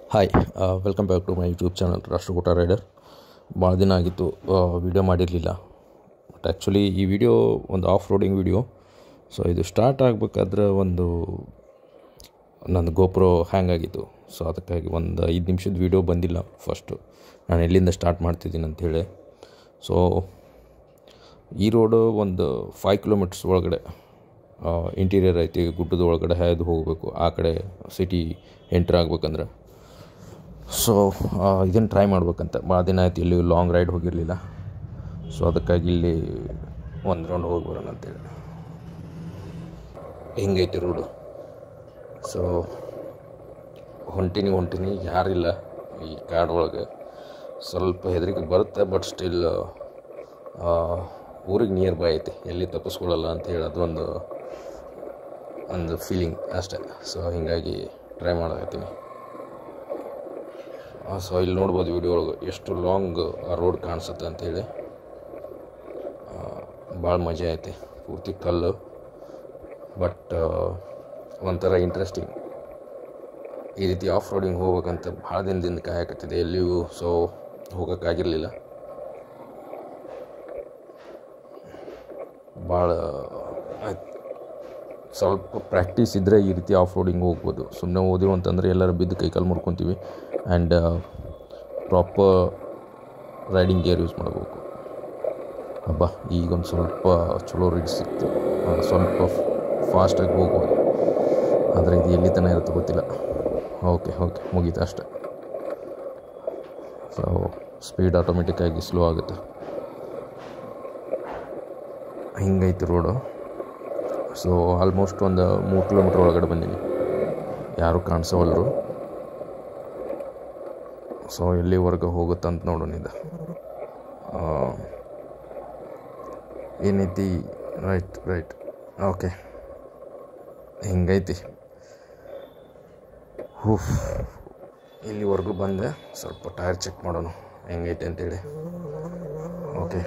hi welcome back to my YouTube channel Rashtrakuta rider ಭಾಳ ದಿನ ಆಗಿತ್ತು ವಿಡಿಯೋ ಮಾಡಿರಲಿಲ್ಲ ಬಟ್ ಆ್ಯಕ್ಚುಲಿ ಈ ವಿಡಿಯೋ ಒಂದು ಆಫ್ ರೋಡಿಂಗ್ ವಿಡಿಯೋ ಸೊ ಇದು ಸ್ಟಾರ್ಟ್ ಆಗಬೇಕಾದ್ರೆ ಒಂದು ನನ್ನ ಗೋಪ್ರೋ ಹ್ಯಾಂಗ್ ಆಗಿತ್ತು ಸೊ ಅದಕ್ಕಾಗಿ ಒಂದು ಐದು ನಿಮಿಷದ ವಿಡಿಯೋ ಬಂದಿಲ್ಲ ಫಸ್ಟು ನಾನು ಎಲ್ಲಿಂದ ಸ್ಟಾರ್ಟ್ ಮಾಡ್ತಿದ್ದೀನಿ ಅಂಥೇಳಿ ಸೊ ಈ ರೋಡು ಒಂದು ಫೈವ್ ಕಿಲೋಮೀಟರ್ಸ್ ಒಳಗಡೆ ಇಂಟೀರಿಯರ್ ಐತಿ ಗುಡ್ಡದ ಒಳಗಡೆ ಹಾಯ್ದು ಹೋಗಬೇಕು ಆ ಕಡೆ ಸಿಟಿ ಎಂಟ್ರ್ ಆಗ್ಬೇಕಂದ್ರೆ ಸೊ ಇದನ್ನು ಟ್ರೈ ಮಾಡ್ಬೇಕಂತ ಭಾಳ ದಿನ ಆಯ್ತು ಇಲ್ಲಿ ಲಾಂಗ್ ರೈಡ್ ಹೋಗಿರಲಿಲ್ಲ ಸೊ ಅದಕ್ಕಾಗಿ ಇಲ್ಲಿ ಒಂದು ರೌಂಡ್ ಹೋಗಿ ಬರೋಣ ಅಂತೇಳಿ ಹಿಂಗೈತಿ ರೋಡು ಸೊ ಹೊಂಟಿನಿ ಹೊಂಟಿನಿ ಯಾರಿಲ್ಲ ಈ ಕಾಡೊಳಗೆ ಸ್ವಲ್ಪ ಹೆದರಿಕೆ ಬರುತ್ತೆ ಬಟ್ ಸ್ಟಿಲ್ ಊರಿಗೆ ನಿಯರ್ ಬೈ ಐತಿ ಎಲ್ಲಿ ತಪ್ಪಿಸ್ಕೊಳ್ಳಲ್ಲ ಅಂತ ಹೇಳಿ ಅದೊಂದು ಒಂದು ಫೀಲಿಂಗ್ ಅಷ್ಟೇ ಸೊ ಹೀಗಾಗಿ ಟ್ರೈ ಮಾಡಕತ್ತೀನಿ ಸೊ ಇಲ್ಲಿ ನೋಡ್ಬೋದು ವಿಡಿಯೋ ಒಳಗೆ ಎಷ್ಟು ಲಾಂಗ್ ಆ ರೋಡ್ ಕಾಣಿಸುತ್ತೆ ಅಂಥೇಳಿ ಭಾಳ ಮಜಾ ಐತಿ ಪೂರ್ತಿ ಕಲ್ಲು ಬಟ್ ಒಂಥರ ಇಂಟ್ರೆಸ್ಟಿಂಗ್ ಈ ರೀತಿ ಆಫ್ ರೋಡಿಂಗ್ ಹೋಗ್ಬೇಕಂತ ಭಾಳ ದಿನದಿಂದ ಕಾಯಕತ್ತಿದೆ ಎಲ್ಲಿಯೂ ಸೊ ಹೋಗೋಕ್ಕಾಗಿರಲಿಲ್ಲ ಭಾಳ ಆಯ್ತು ಸ್ವಲ್ಪ ಪ್ರಾಕ್ಟೀಸ್ ಇದ್ದರೆ ಈ ರೀತಿ ಆಫ್ ರೋಡಿಂಗ್ ಹೋಗ್ಬೋದು ಸುಮ್ಮನೆ ಓದಿರು ಅಂತಂದರೆ ಎಲ್ಲರೂ ಬಿದ್ದು ಕೈಕಾಲು ಮುರ್ಕೊತೀವಿ and proper riding gear use ಮಾಡಬೇಕು ಹಬ್ಬ ಈಗೊಂದು ಸ್ವಲ್ಪ ಚಲೋ ರೀಡ್ ಸಿಕ್ತು ಸ್ವಲ್ಪ ಫಾಸ್ಟಾಗಿ ಹೋಗ್ಬೋದು ಆದರೆ ಇದು ಎಲ್ಲಿ ತನಕ ಇರುತ್ತೆ ಗೊತ್ತಿಲ್ಲ ಓಕೆ ಓಕೆ ಮುಗೀತು ಅಷ್ಟೆ ಸೊ ಸ್ಪೀಡ್ ಆಟೋಮೆಟಿಕ್ಕಾಗಿ ಸ್ಲೋ ಆಗುತ್ತೆ ಹಿಂಗೈತಿ ರೋಡು ಸೊ ಆಲ್ಮೋಸ್ಟ್ ಒಂದು ಮೂರು ಕಿಲೋಮೀಟ್ರ್ ಒಳಗಡೆ ಬಂದೀನಿ ಯಾರೂ ಕಾಣಿಸೋವಲ್ಲರು ಸೊ ಎಲ್ಲಿವರೆಗೆ ಹೋಗುತ್ತಂತ ನೋಡೋಣ ಇದು ಏನೈತಿ ರೈಟ್ ರೈಟ್ ಓಕೆ ಹಿಂಗೈತಿ ಹೂಫ್ ಇಲ್ಲಿವರೆಗೂ ಬಂದೆ ಸ್ವಲ್ಪ ಟೈರ್ ಚೆಕ್ ಮಾಡೋಣ ಹೆಂಗೈತೆ ಅಂತೇಳಿ ಓಕೆ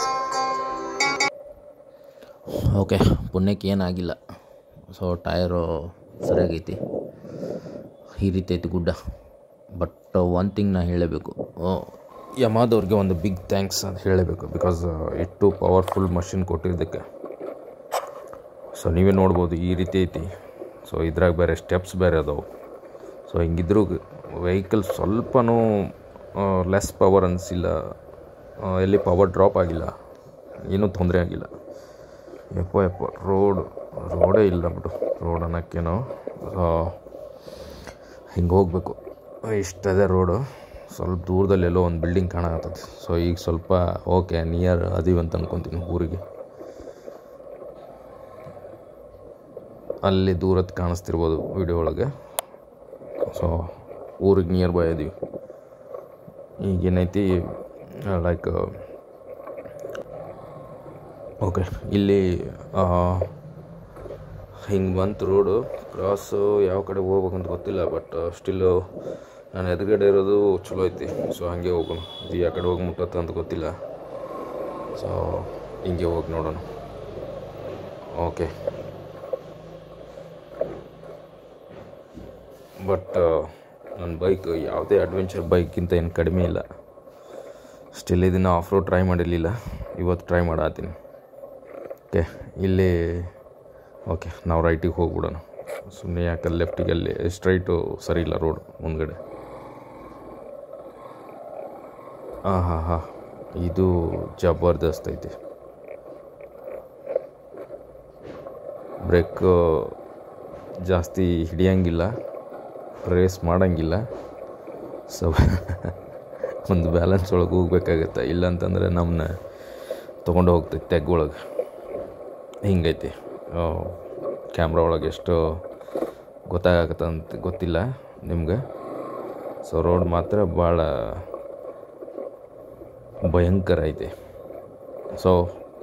ಓಕೆ ಪುಣ್ಯಕ್ಕೆ ಏನಾಗಿಲ್ಲ ಸೊ ಟಯರು ಸರಿಯಾಗೈತಿ ಈ ರೀತಿ ಐತಿ ಗುಡ್ಡ ಬಟ್ ಒನ್ ಥಿಂಗ್ ನಾ ಹೇಳಬೇಕು ಯಮಾದವ್ರಿಗೆ ಒಂದು ಬಿಗ್ ಥ್ಯಾಂಕ್ಸ್ ಅಂತ ಹೇಳಬೇಕು ಬಿಕಾಸ್ ಇಟ್ಟು ಪವರ್ಫುಲ್ ಮಷಿನ್ ಕೊಟ್ಟಿದ್ದಕ್ಕೆ ಸೊ ನೀವೇ ನೋಡ್ಬೋದು ಈ ರೀತಿ ಐತಿ ಸೊ ಇದ್ರಾಗ ಬೇರೆ ಸ್ಟೆಪ್ಸ್ ಬೇರೆ ಅದಾವೆ ಸೊ ಹಿಂಗಿದ್ರೂ ವೆಹಿಕಲ್ ಸ್ವಲ್ಪನೂ ಲೆಸ್ ಪವರ್ ಅನಿಸಿಲ್ಲ ಎಲ್ಲಿ ಪವರ್ ಡ್ರಾಪ್ ಆಗಿಲ್ಲ ಏನೂ ತೊಂದರೆ ಆಗಿಲ್ಲ ಯಪ್ಪ ಯಪ್ಪ ರೋಡ್ ರೋಡೇ ಇಲ್ಲ ಬಿಡು ರೋಡ್ ಅನ್ನೋಕ್ಕೇನೋ ಹಿಂಗೆ ಹೋಗಬೇಕು ಇಷ್ಟದೇ ರೋಡು ಸ್ವಲ್ಪ ದೂರದಲ್ಲಿ ಎಲ್ಲೋ ಒಂದು ಬಿಲ್ಡಿಂಗ್ ಕಾಣಕತ್ತೈತಿ ಸೊ ಈಗ ಸ್ವಲ್ಪ ಓಕೆ ನಿಯರ್ ಅದೀವಿ ಅಂತ ಅನ್ಕೊತೀನಿ ಊರಿಗೆ ಅಲ್ಲಿ ದೂರದ್ದು ಕಾಣಿಸ್ತಿರ್ಬೋದು ವಿಡಿಯೋ ಒಳಗೆ ಸೊ ಊರಿಗೆ ನಿಯರ್ ಬೈ ಅದೀವಿ ಈಗೇನೈತಿ ಲೈಕ್ ಓಕೆ ಇಲ್ಲಿ ಹಿಂಗೆ ಬಂತು ರೋಡು ಕ್ರಾಸು ಯಾವ ಕಡೆ ಹೋಗ್ಬೇಕಂತ ಗೊತ್ತಿಲ್ಲ ಬಟ್ ಸ್ಟಿಲ್ಲು ನಾನು ಎದುರುಗಡೆ ಇರೋದು ಚಲೋ ಐತಿ ಸೊ ಹಾಗೆ ಹೋಗೋಣ ಇದು ಯಾವ ಕಡೆ ಹೋಗಿ ಮುಟ್ಟತ್ತೆ ಅಂತ ಗೊತ್ತಿಲ್ಲ ಸೊ ಹಿಂಗೆ ಹೋಗಿ ನೋಡೋಣ ಓಕೆ ಬಟ್ ನನ್ನ ಬೈಕ್ ಯಾವುದೇ ಅಡ್ವೆಂಚರ್ ಬೈಕ್ಗಿಂತ ಏನು ಕಡಿಮೆ ಇಲ್ಲ ಸ್ಟಿಲ್ ಇದನ್ನು ಆಫ್ ರೋಡ್ ಟ್ರೈ ಮಾಡಿರಲಿಲ್ಲ ಇವತ್ತು ಟ್ರೈ ಮಾಡತ್ತೀನಿ ಓಕೆ ಇಲ್ಲಿ ಓಕೆ ನಾವು ರೈಟಿಗೆ ಹೋಗ್ಬಿಡೋಣ ಸುಮ್ಮನೆ ಯಾಕೆ ಲೆಫ್ಟಿಗೆ ಅಲ್ಲಿ ಸ್ಟ್ರೈಟು ಸರಿ ಇಲ್ಲ ರೋಡ್ ಮುಂದ್ಗಡೆ ಹಾಂ ಹಾಂ ಹಾಂ ಇದು ಜಬರ್ದಸ್ತ್ ಐತಿ ಬ್ರೇಕ್ ಜಾಸ್ತಿ ಹಿಡಿಯಂಗಿಲ್ಲ ರೇಸ್ ಮಾಡೋಂಗಿಲ್ಲ ಸೊ ಒಂದು ಬ್ಯಾಲೆನ್ಸ್ ಒಳಗೆ ಹೋಗ್ಬೇಕಾಗತ್ತೆ ಇಲ್ಲಂತಂದರೆ ನಮ್ಮನ್ನ ತೊಗೊಂಡು ಹೋಗ್ತೈತೆ ತೆಗ್ಗೊಳಗೆ ಹಿಂಗೈತಿ ಕ್ಯಾಮ್ರಾ ಒಳಗೆ ಎಷ್ಟು ಗೊತ್ತಾಗತ್ತೆ ಅಂತ ಗೊತ್ತಿಲ್ಲ ನಿಮ್ಗೆ ಸೊ ರೋಡ್ ಮಾತ್ರ ಭಾಳ ಭಯಂಕರ ಐತೆ ಸೊ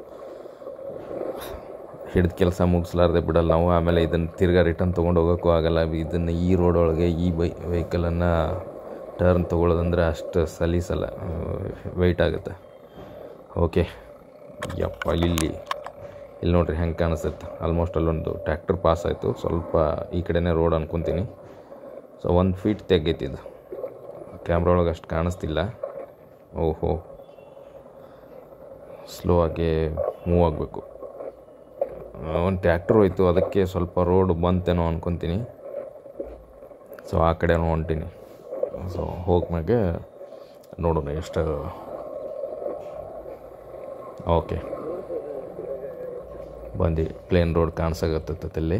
ಹಿಡಿದ ಕೆಲಸ ಮುಗಿಸ್ಲಾರ್ದೆ ಬಿಡಲ್ಲ ನಾವು ಆಮೇಲೆ ಇದನ್ನು ತಿರ್ಗಾ ರಿಟರ್ನ್ ತೊಗೊಂಡು ಹೋಗೋಕ್ಕೂ ಆಗಲ್ಲ ಇದನ್ನು ಈ ರೋಡ್ ಒಳಗೆ ಈ ಬೈ ವೆಹಿಕಲನ್ನು ಟರ್ನ್ ತೊಗೊಳ್ಳೋದಂದ್ರೆ ಅಷ್ಟು ಸಲೀಸಲ್ಲ ವೆಯ್ಟ್ ಆಗುತ್ತೆ ಓಕೆ ಯಪ್ಪ ಇಲ್ಲಿ ಇಲ್ಲಿ ನೋಡ್ರಿ ಹೆಂಗೆ ಕಾಣಿಸುತ್ತೆ ಆಲ್ಮೋಸ್ಟ್ ಅಲ್ಲೊಂದು ಟ್ಯಾಕ್ಟರ್ ಪಾಸ್ ಆಯಿತು ಸ್ವಲ್ಪ ಈ ಕಡೆನೇ ರೋಡ್ ಅನ್ಕೊತೀನಿ ಸೊ ಒಂದು ಫೀಟ್ ತೆಗೈತಿ ಇದು ಕ್ಯಾಮ್ರಾ ಒಳಗೆ ಅಷ್ಟು ಕಾಣಿಸ್ತಿಲ್ಲ ಓಹೋ ಸ್ಲೋ ಆಗಿ ಮೂವ್ ಆಗಬೇಕು ಒಂದು ಟ್ಯಾಕ್ಟ್ರ್ ಹೋಯ್ತು ಅದಕ್ಕೆ ಸ್ವಲ್ಪ ರೋಡ್ ಬಂತೇನೋ ಅನ್ಕೊತೀನಿ ಸೊ ಆ ಕಡೆನೂ ಹೊಂಟೀನಿ ಸೊ ಹೋಗ್ಮ್ಯಾಗೆ ನೋಡೋಣ ಎಷ್ಟು ಓಕೆ ಬಂದು ಪ್ಲೇನ್ ರೋಡ್ ಕಾಣಿಸಾಗತ್ತಲ್ಲಿ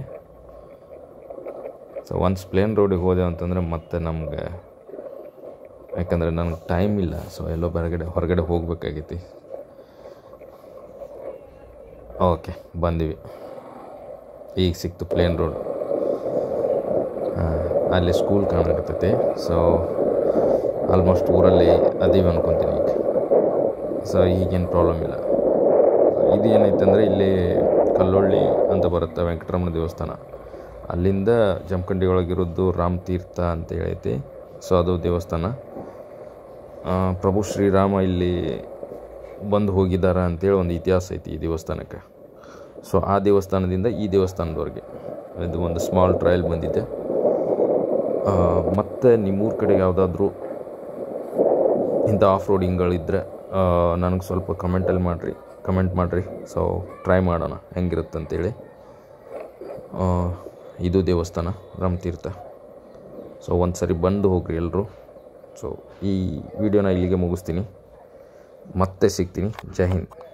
ಸೊ ಒನ್ಸ್ ಪ್ಲೇನ್ ರೋಡಿಗೆ ಹೋದೆ ಅಂತಂದರೆ ಮತ್ತೆ ನಮ್ಗೆ ಯಾಕಂದರೆ ನನಗೆ ಟೈಮ್ ಇಲ್ಲ ಸೊ ಎಲ್ಲೋ ಹೊರಗಡೆ ಹೊರಗಡೆ ಹೋಗ್ಬೇಕಾಗೈತಿ ಓಕೆ ಬಂದಿವಿ ಈಗ ಸಿಕ್ತು ಪ್ಲೇನ್ ರೋಡ್ ಅಲ್ಲಿ ಸ್ಕೂಲ್ ಕಾಣಕತ್ತೈತಿ ಸೊ ಆಲ್ಮೋಸ್ಟ್ ಊರಲ್ಲಿ ಅದೀವಿ ಅನ್ಕೊತೀನಿ ಈಗ ಸೊ ಈಗೇನು ಪ್ರಾಬ್ಲಮ್ ಇಲ್ಲ ಇದು ಏನೈತೆ ಅಂದರೆ ಇಲ್ಲಿ ಕಲ್ಲೊಳ್ಳಿ ಅಂತ ಬರುತ್ತೆ ವೆಂಕಟರಮಣ ದೇವಸ್ಥಾನ ಅಲ್ಲಿಂದ ಜಮಖಂಡಿ ಒಳಗಿರೋದು ರಾಮ್ ತೀರ್ಥ ಅಂತ ಹೇಳೈತಿ ಸೊ ಅದು ದೇವಸ್ಥಾನ ಆ, ಪ್ರಭು ಶ್ರೀರಾಮ ಇಲ್ಲಿ ಬಂದು ಹೋಗಿದ್ದಾರೆ ಅಂತೇಳಿ ಒಂದು ಇತಿಹಾಸ ಐತಿ ಈ ದೇವಸ್ಥಾನಕ್ಕೆ ಸೊ ಆ ದೇವಸ್ಥಾನದಿಂದ ಈ ದೇವಸ್ಥಾನದವರೆಗೆ ಇದು ಒಂದು ಸ್ಮಾಲ್ ಟ್ರಯಲ್ ಬಂದಿದೆ ಆ, ಮತ್ತೆ ನಿಮ್ಮೂರ ಕಡೆ ಯಾವುದಾದ್ರೂ ಇಂಥ ಆಫ್ ರೋಡಿಂಗ್ಗಳಿದ್ದರೆ ನನಗೆ ಸ್ವಲ್ಪ ಕಮೆಂಟಲ್ಲಿ ಮಾಡಿರಿ ಕಮೆಂಟ್ ಮಾಡಿರಿ ಸೊ ಟ್ರೈ ಮಾಡೋಣ ಹೆಂಗಿರುತ್ತೆ ಅಂತೇಳಿ ಆ, ಇದು ದೇವಸ್ಥಾನ ರಾಮತೀರ್ಥ ಸೊ ಒಂದು ಸರಿ ಬಂದು ಹೋಗ್ರಿ ಎಲ್ಲರೂ ಸೊ ಈ ವಿಡಿಯೋನ ಇಲ್ಲಿಗೆ ಮುಗಿಸ್ತೀನಿ ಮತ್ತೆ ಸಿಗ್ತೀನಿ ಜೈ ಹಿಂದ್